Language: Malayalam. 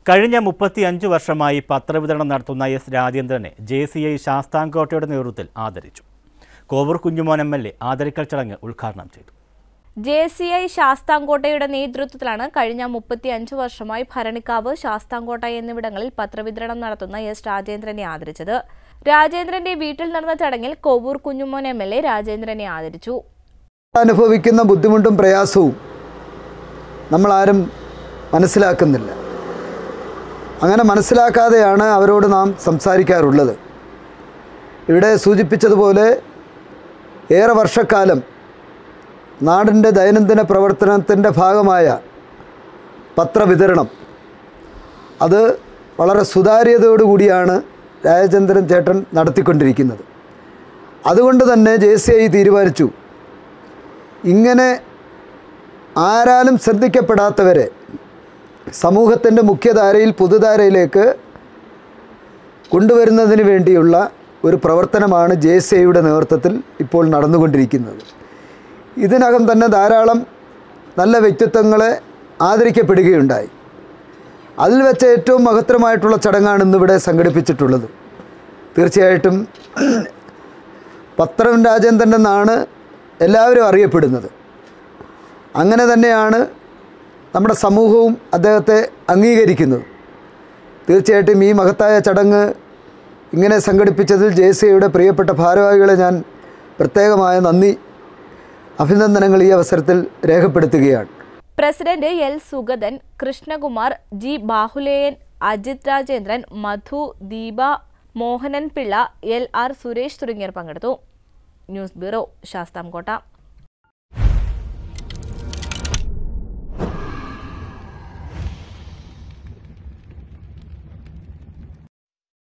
കഴിഞ്ഞ മുപ്പത്തിയഞ്ച് വർഷമായി പത്രവിതരണം നടത്തുന്ന എസ് രാജേന്ദ്രനെ ജെ സി ഐ ശാസ്താംകോട്ടയുടെ നേതൃത്വത്തിൽ ആദരിച്ചു Kovoor Kunjumon M L A ആദരിക്കൽ ചടങ്ങ് ഉദ്ഘാടനം ചെയ്തു ജെ സി ഐ ശാസ്താംകോട്ടയുടെ നേതൃത്വത്തിലാണ് കഴിഞ്ഞ മുപ്പത്തിയഞ്ച് വർഷമായി ഭരണിക്കാവ് ശാസ്താംകോട്ട എന്നിവിടങ്ങളിൽ പത്രവിതരണം നടത്തുന്ന എസ് രാജേന്ദ്രനെ ആദരിച്ചത് രാജേന്ദ്രന്റെ വീട്ടിൽ നടന്ന ചടങ്ങിൽ Kovoor Kunjumon M L A രാജേന്ദ്രനെ ആദരിച്ചു അനുഭവിക്കുന്ന ബുദ്ധിമുട്ടും പ്രയാസവും നമ്മളാരും മനസ്സിലാക്കുന്നില്ല അങ്ങനെ മനസ്സിലാക്കാതെയാണ് അവരോട് നാം സംസാരിക്കാറുള്ളത് ഇവിടെ സൂചിപ്പിച്ചതുപോലെ ഏറെ വർഷക്കാലം നാടിൻ്റെ ദൈനംദിന പ്രവർത്തനത്തിൻ്റെ ഭാഗമായ പത്രവിതരണം അത് വളരെ സുതാര്യതയോടുകൂടിയാണ് രാജചന്ദ്രൻ ചേട്ടൻ നടത്തിക്കൊണ്ടിരിക്കുന്നത് അതുകൊണ്ട് തന്നെ ജെ സി ഐ തീരുമാനിച്ചു ഇങ്ങനെ ആരാലും ശ്രദ്ധിക്കപ്പെടാത്തവരെ സമൂഹത്തിൻ്റെ മുഖ്യധാരയിൽ പൊതുധാരയിലേക്ക് കൊണ്ടുവരുന്നതിന് വേണ്ടിയുള്ള ഒരു പ്രവർത്തനമാണ് ജെ സി ഐയുടെ നേതൃത്വത്തിൽ ഇപ്പോൾ നടന്നുകൊണ്ടിരിക്കുന്നത് ഇതിനകം തന്നെ ധാരാളം നല്ല വ്യക്തിത്വങ്ങളെ ആദരിക്കപ്പെടുകയുണ്ടായി അതിൽ വെച്ച ഏറ്റവും മഹത്തരമായിട്ടുള്ള ചടങ്ങാണ് ഇന്നിവിടെ സംഘടിപ്പിച്ചിട്ടുള്ളത് തീർച്ചയായിട്ടും പത്രം രാജേന്ദ്രൻ എന്നാണ് എല്ലാവരും അറിയപ്പെടുന്നത് അങ്ങനെ തന്നെയാണ് നമ്മുടെ സമൂഹവും അദ്ദേഹത്തെ അംഗീകരിക്കുന്നത് തീർച്ചയായിട്ടും ഈ മഹത്തായ ചടങ്ങ് ഇങ്ങനെ സംഘടിപ്പിച്ചതിൽ ജെ സി ഐയുടെ പ്രിയപ്പെട്ട ഭാരവാഹികളെ ഞാൻ പ്രത്യേകമായ നന്ദി അഭിനന്ദനങ്ങൾ ഈ അവസരത്തിൽ രേഖപ്പെടുത്തുകയാണ് president L Sugathan Krishnakumar G Bahuleyan Ajith Rajendran Madhu Deepa Mohanan Pillai L R Suresh തുടങ്ങിയവർ പങ്കെടുത്തു ന്യൂസ് ബ്യൂറോ ശാസ്താംകോട്ട